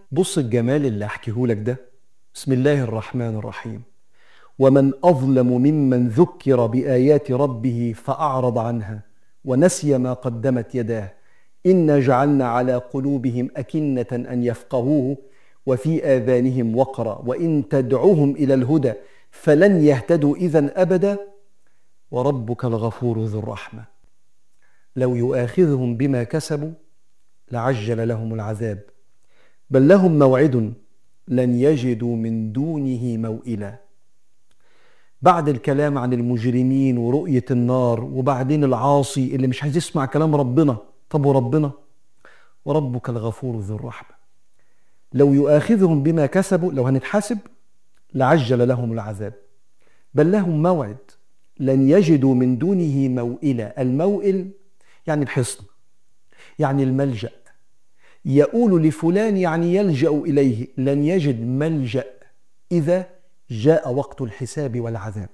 بص الجمال اللي احكيه لك ده بسم الله الرحمن الرحيم ومن اظلم ممن ذكر بايات ربه فاعرض عنها ونسي ما قدمت يداه انا جعلنا على قلوبهم اكنه ان يفقهوه وفي اذانهم وقرا وان تدعوهم الى الهدى فلن يهتدوا اذا ابدا وربك الغفور ذو الرحمه لو يؤاخذهم بما كسبوا لعجل لهم العذاب بل لهم موعد لن يجدوا من دونه موئلا بعد الكلام عن المجرمين ورؤية النار وبعدين العاصي اللي مش عايز يسمع كلام ربنا طب وربنا وربك الغفور ذو الرحمة لو يؤاخذهم بما كسبوا لو هنتحاسب لعجل لهم العذاب بل لهم موعد لن يجدوا من دونه موئلا الموئل يعني الحصن يعني الملجأ يقول لفلان يعني يلجأ إليه لن يجد ملجأ إذا جاء وقت الحساب والعذاب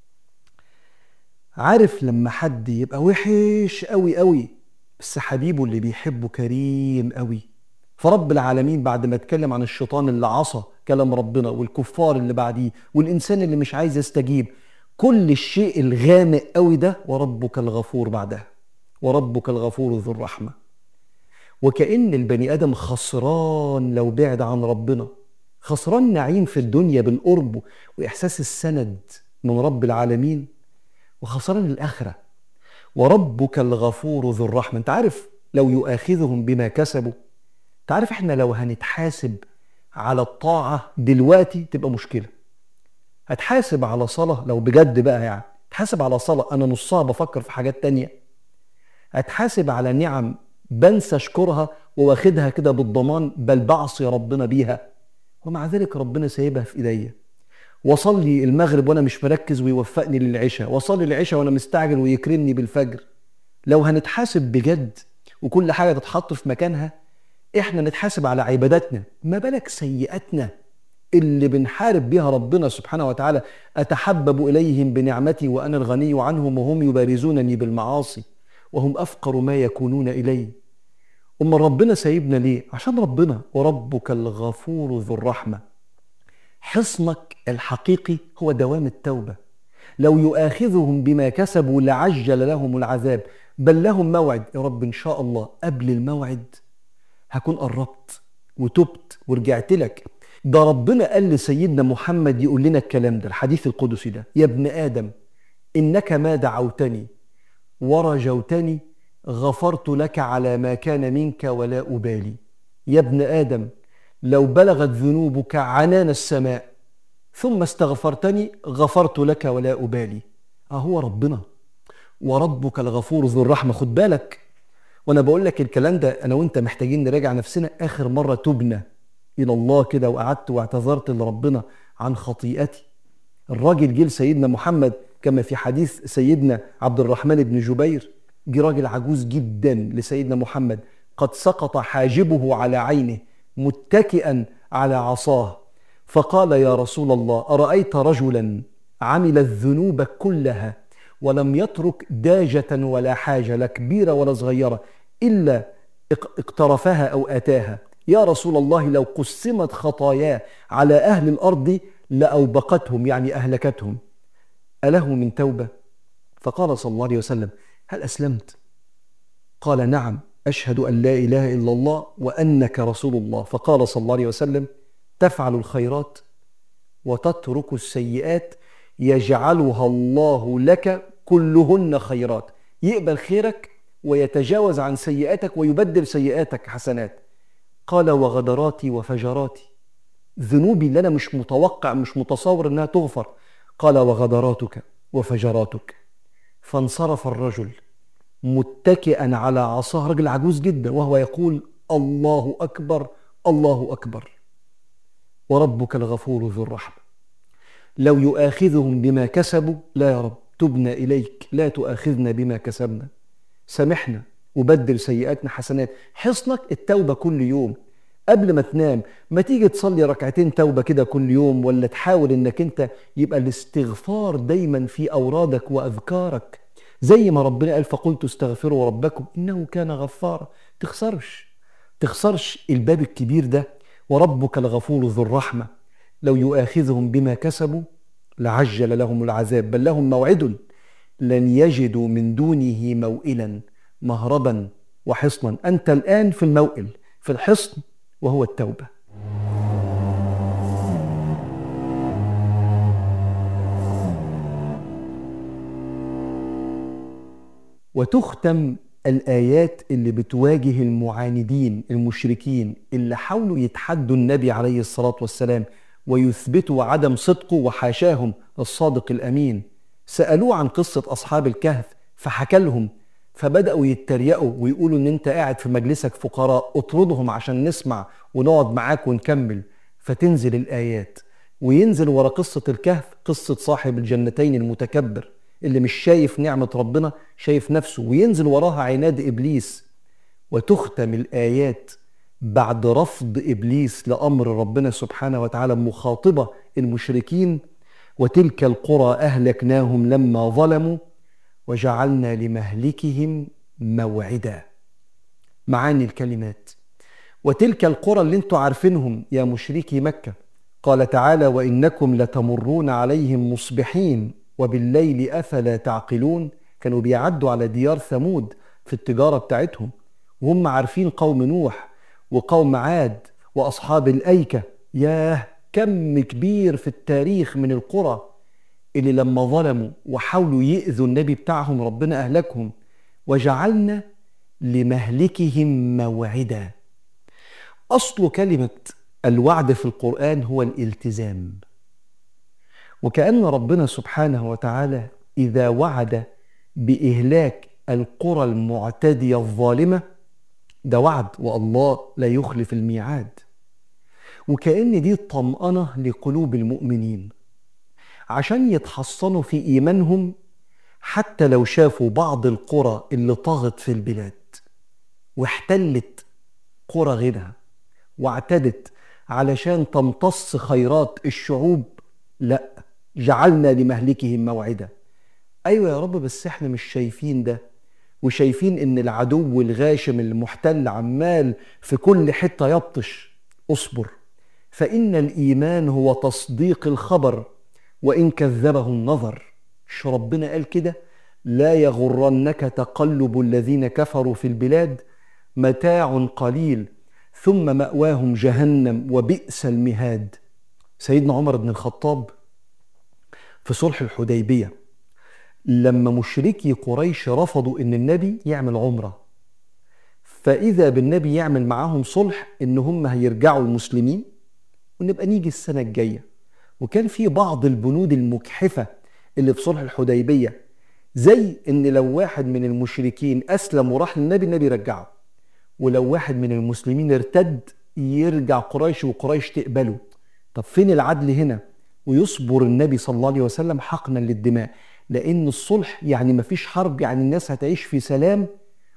عارف لما حد يبقى وحش قوي قوي بس حبيبه اللي بيحبه كريم قوي فرب العالمين بعد ما اتكلم عن الشيطان اللي عصى كلام ربنا والكفار اللي بعديه والإنسان اللي مش عايز يستجيب كل الشيء الغامق قوي ده وربك الغفور بعدها وربك الغفور ذو الرحمه وكأن البني آدم خسران لو بعد عن ربنا خسران نعيم في الدنيا بالقرب وإحساس السند من رب العالمين وخسران الآخرة وربك الغفور ذو الرحمة أنت عارف لو يؤاخذهم بما كسبوا أنت عارف إحنا لو هنتحاسب على الطاعة دلوقتي تبقى مشكلة هتحاسب على صلاة لو بجد بقى يعني تحاسب على صلاة أنا نصها بفكر في حاجات تانية هتحاسب على نعم بنسى اشكرها وواخدها كده بالضمان بل بعصي ربنا بيها ومع ذلك ربنا سايبها في ايديا وصلي المغرب وانا مش مركز ويوفقني للعشاء وصلي العشاء وانا مستعجل ويكرمني بالفجر لو هنتحاسب بجد وكل حاجه تتحط في مكانها احنا نتحاسب على عباداتنا ما بالك سيئاتنا اللي بنحارب بها ربنا سبحانه وتعالى اتحبب اليهم بنعمتي وانا الغني عنهم وهم يبارزونني بالمعاصي وهم أفقر ما يكونون إليه أما ربنا سايبنا ليه؟ عشان ربنا وربك الغفور ذو الرحمة حصنك الحقيقي هو دوام التوبة لو يؤاخذهم بما كسبوا لعجل لهم العذاب بل لهم موعد يا رب إن شاء الله قبل الموعد هكون قربت وتبت ورجعت لك ده ربنا قال لسيدنا محمد يقول لنا الكلام ده الحديث القدسي ده يا ابن آدم إنك ما دعوتني ورجوتني غفرت لك على ما كان منك ولا أبالي يا ابن آدم لو بلغت ذنوبك عنان السماء ثم استغفرتني غفرت لك ولا أبالي أهو ربنا وربك الغفور ذو الرحمة خد بالك وأنا بقول لك الكلام ده أنا وأنت محتاجين نراجع نفسنا آخر مرة تبنا إلى الله كده وقعدت واعتذرت لربنا عن خطيئتي الراجل جه لسيدنا محمد كما في حديث سيدنا عبد الرحمن بن جبير جه راجل عجوز جدا لسيدنا محمد قد سقط حاجبه على عينه متكئا على عصاه فقال يا رسول الله ارايت رجلا عمل الذنوب كلها ولم يترك داجه ولا حاجه لا كبيره ولا صغيره الا اقترفها او اتاها يا رسول الله لو قسمت خطاياه على اهل الارض لاوبقتهم يعني اهلكتهم أله من توبة؟ فقال صلى الله عليه وسلم هل أسلمت؟ قال نعم أشهد أن لا إله إلا الله وأنك رسول الله فقال صلى الله عليه وسلم تفعل الخيرات وتترك السيئات يجعلها الله لك كلهن خيرات يقبل خيرك ويتجاوز عن سيئاتك ويبدل سيئاتك حسنات قال وغدراتي وفجراتي ذنوبي اللي أنا مش متوقع مش متصور أنها تغفر قال وغدراتك وفجراتك فانصرف الرجل متكئا على عصاه رجل عجوز جدا وهو يقول الله اكبر الله اكبر وربك الغفور ذو الرحمه لو يؤاخذهم بما كسبوا لا يا رب تبنا اليك لا تؤاخذنا بما كسبنا سامحنا وبدل سيئاتنا حسنات حصنك التوبه كل يوم قبل ما تنام ما تيجي تصلي ركعتين توبه كده كل يوم ولا تحاول انك انت يبقى الاستغفار دايما في اورادك واذكارك زي ما ربنا قال فقلت استغفروا ربكم انه كان غفارا تخسرش تخسرش الباب الكبير ده وربك الغفور ذو الرحمة لو يؤاخذهم بما كسبوا لعجل لهم العذاب بل لهم موعد لن يجدوا من دونه موئلا مهربا وحصنا أنت الآن في الموئل في الحصن وهو التوبة وتختم الآيات اللي بتواجه المعاندين المشركين اللي حاولوا يتحدوا النبي عليه الصلاة والسلام ويثبتوا عدم صدقه وحاشاهم الصادق الأمين سألوه عن قصة أصحاب الكهف فحكى لهم فبدأوا يتريقوا ويقولوا إن أنت قاعد في مجلسك فقراء اطردهم عشان نسمع ونقعد معاك ونكمل فتنزل الآيات وينزل ورا قصة الكهف قصة صاحب الجنتين المتكبر اللي مش شايف نعمة ربنا شايف نفسه وينزل وراها عناد إبليس وتختم الآيات بعد رفض إبليس لأمر ربنا سبحانه وتعالى مخاطبة المشركين وتلك القرى أهلكناهم لما ظلموا وجعلنا لمهلكهم موعدا معاني الكلمات وتلك القرى اللي انتوا عارفينهم يا مشركي مكة قال تعالى وإنكم لتمرون عليهم مصبحين وبالليل أفلا تعقلون كانوا بيعدوا على ديار ثمود في التجارة بتاعتهم وهم عارفين قوم نوح وقوم عاد وأصحاب الأيكة ياه كم كبير في التاريخ من القرى اللي لما ظلموا وحاولوا يأذوا النبي بتاعهم ربنا أهلكهم وجعلنا لمهلكهم موعدا أصل كلمة الوعد في القرآن هو الالتزام وكأن ربنا سبحانه وتعالى إذا وعد بإهلاك القرى المعتدية الظالمة ده وعد والله لا يخلف الميعاد وكأن دي طمأنة لقلوب المؤمنين عشان يتحصنوا في إيمانهم حتى لو شافوا بعض القرى اللي طغت في البلاد واحتلت قرى غيرها واعتدت علشان تمتص خيرات الشعوب لا جعلنا لمهلكهم موعدا ايوه يا رب بس احنا مش شايفين ده وشايفين ان العدو الغاشم المحتل عمال في كل حته يبطش اصبر فان الايمان هو تصديق الخبر وان كذبه النظر مش ربنا قال كده لا يغرنك تقلب الذين كفروا في البلاد متاع قليل ثم ماواهم جهنم وبئس المهاد سيدنا عمر بن الخطاب في صلح الحديبيه لما مشركي قريش رفضوا ان النبي يعمل عمره فاذا بالنبي يعمل معاهم صلح ان هم هيرجعوا المسلمين ونبقى نيجي السنه الجايه وكان في بعض البنود المجحفه اللي في صلح الحديبيه زي ان لو واحد من المشركين اسلم وراح للنبي النبي يرجعه ولو واحد من المسلمين ارتد يرجع قريش وقريش تقبله طب فين العدل هنا ويصبر النبي صلى الله عليه وسلم حقنا للدماء لان الصلح يعني مفيش حرب يعني الناس هتعيش في سلام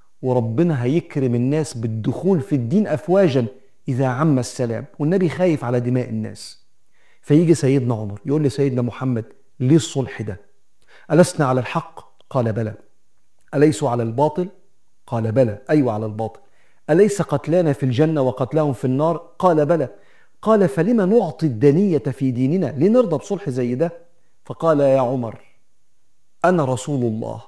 وربنا هيكرم الناس بالدخول في الدين افواجا اذا عم السلام والنبي خايف على دماء الناس فيجي سيدنا عمر يقول لسيدنا محمد ليه الصلح ده ألسنا على الحق قال بلى أليسوا على الباطل قال بلى أيوة على الباطل أليس قتلانا في الجنة وقتلاهم في النار قال بلى قال فلما نعطي الدنية في ديننا لنرضى بصلح زي ده فقال يا عمر أنا رسول الله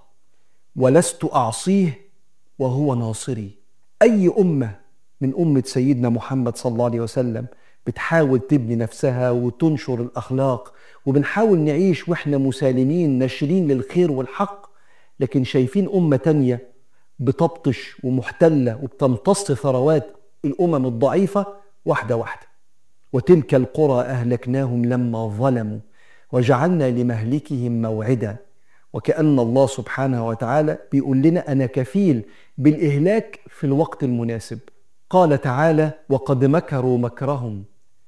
ولست أعصيه وهو ناصري أي أمة من أمة سيدنا محمد صلى الله عليه وسلم بتحاول تبني نفسها وتنشر الأخلاق وبنحاول نعيش وإحنا مسالمين ناشرين للخير والحق لكن شايفين أمة تانية بتبطش ومحتلة وبتمتص ثروات الأمم الضعيفة واحدة واحدة وتلك القرى أهلكناهم لما ظلموا وجعلنا لمهلكهم موعدا وكأن الله سبحانه وتعالى بيقول لنا أنا كفيل بالإهلاك في الوقت المناسب قال تعالى وقد مكروا مكرهم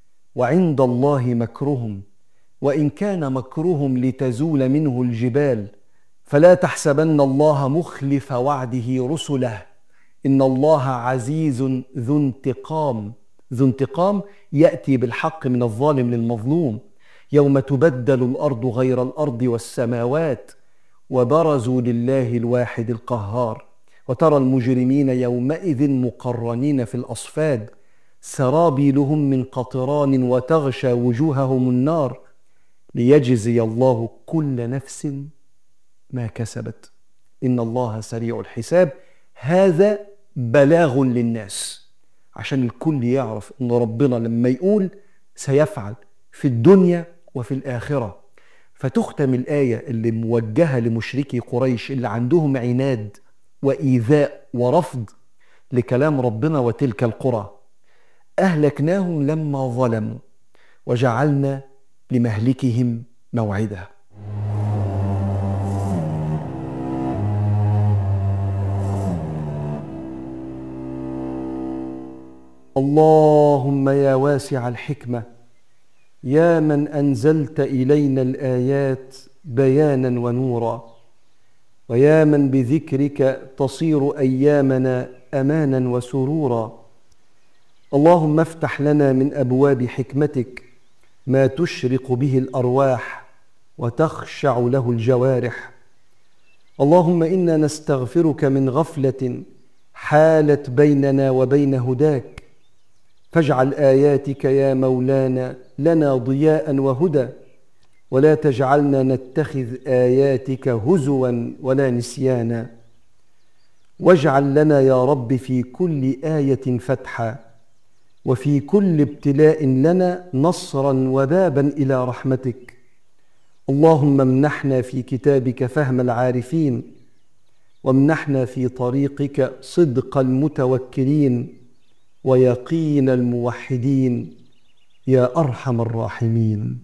وعند الله مكرهم وإن كان مكرهم لتزول منه الجبال فلا تحسبن الله مخلف وعده رسله إن الله عزيز ذو انتقام ذو انتقام يأتي بالحق من الظالم للمظلوم يوم تبدل الأرض غير الأرض والسماوات وبرزوا لله الواحد القهار وترى المجرمين يومئذ مقرنين في الاصفاد سرابيلهم من قطران وتغشى وجوههم النار ليجزي الله كل نفس ما كسبت ان الله سريع الحساب هذا بلاغ للناس عشان الكل يعرف ان ربنا لما يقول سيفعل في الدنيا وفي الاخره فتختم الايه اللي موجهه لمشركي قريش اللي عندهم عناد وايذاء ورفض لكلام ربنا وتلك القرى اهلكناهم لما ظلموا وجعلنا لمهلكهم موعدا اللهم يا واسع الحكمه يا من انزلت الينا الايات بيانا ونورا ويا من بذكرك تصير ايامنا امانا وسرورا اللهم افتح لنا من ابواب حكمتك ما تشرق به الارواح وتخشع له الجوارح اللهم انا نستغفرك من غفله حالت بيننا وبين هداك فاجعل اياتك يا مولانا لنا ضياء وهدى ولا تجعلنا نتخذ اياتك هزوا ولا نسيانا واجعل لنا يا رب في كل ايه فتحا وفي كل ابتلاء لنا نصرا وبابا الى رحمتك اللهم امنحنا في كتابك فهم العارفين وامنحنا في طريقك صدق المتوكلين ويقين الموحدين يا ارحم الراحمين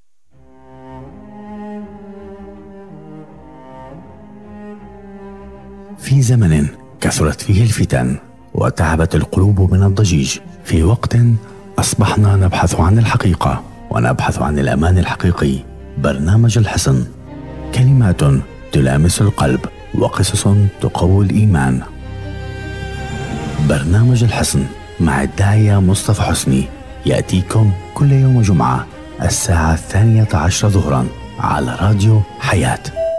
في زمن كثرت فيه الفتن وتعبت القلوب من الضجيج في وقت اصبحنا نبحث عن الحقيقه ونبحث عن الامان الحقيقي برنامج الحصن كلمات تلامس القلب وقصص تقوي الايمان برنامج الحصن مع الداعيه مصطفى حسني ياتيكم كل يوم جمعه الساعه الثانيه عشر ظهرا على راديو حياه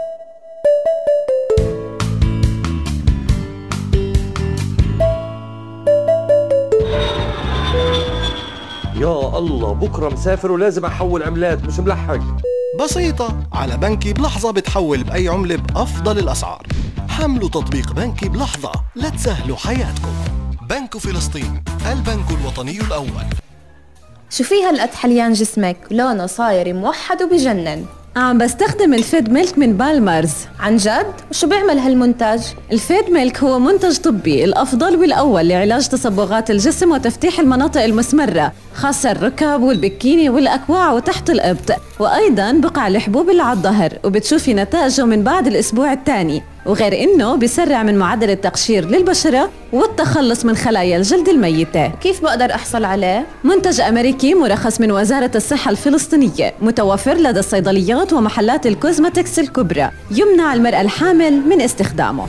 يا الله بكره مسافر ولازم احول عملات مش ملحق بسيطة على بنكي بلحظة بتحول بأي عملة بأفضل الأسعار حملوا تطبيق بنكي بلحظة لتسهلوا حياتكم بنك فلسطين البنك الوطني الأول شو في هالقد حليان جسمك لونه صاير موحد وبجنن عم بستخدم الفيد ميلك من بالمرز عن جد وشو بيعمل هالمنتج الفيد ميلك هو منتج طبي الأفضل والأول لعلاج تصبغات الجسم وتفتيح المناطق المسمرة خاصة الركب والبكيني والأكواع وتحت الإبط وأيضا بقع الحبوب اللي على الظهر وبتشوفي نتائجه من بعد الأسبوع الثاني وغير انه بيسرع من معدل التقشير للبشره والتخلص من خلايا الجلد الميته كيف بقدر احصل عليه منتج امريكي مرخص من وزاره الصحه الفلسطينيه متوفر لدى الصيدليات ومحلات الكوزماتكس الكبرى يمنع المراه الحامل من استخدامه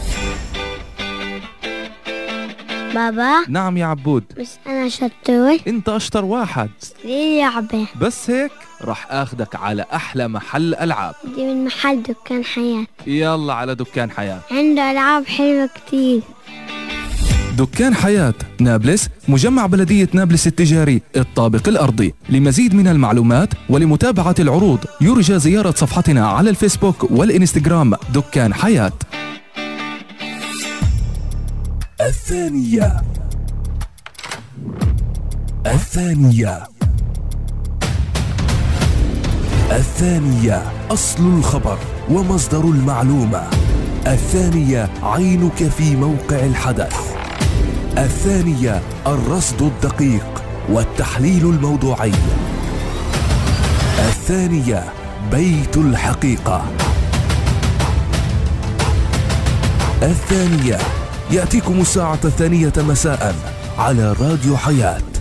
بابا نعم يا عبود بس أنا شطور انت اشطر واحد ليه لعبة بس هيك رح اخدك على احلى محل العاب دي من محل دكان حياة يلا على دكان حياة عنده ألعاب حلوة كتير دكان حياة نابلس مجمع بلدية نابلس التجاري الطابق الأرضي لمزيد من المعلومات ولمتابعة العروض يرجى زيارة صفحتنا على الفيسبوك والإنستغرام دكان حياة الثانية الثانية الثانية أصل الخبر ومصدر المعلومة الثانية عينك في موقع الحدث الثانية الرصد الدقيق والتحليل الموضوعي الثانية بيت الحقيقة الثانية يأتيكم الساعة الثانية مساء على راديو حياة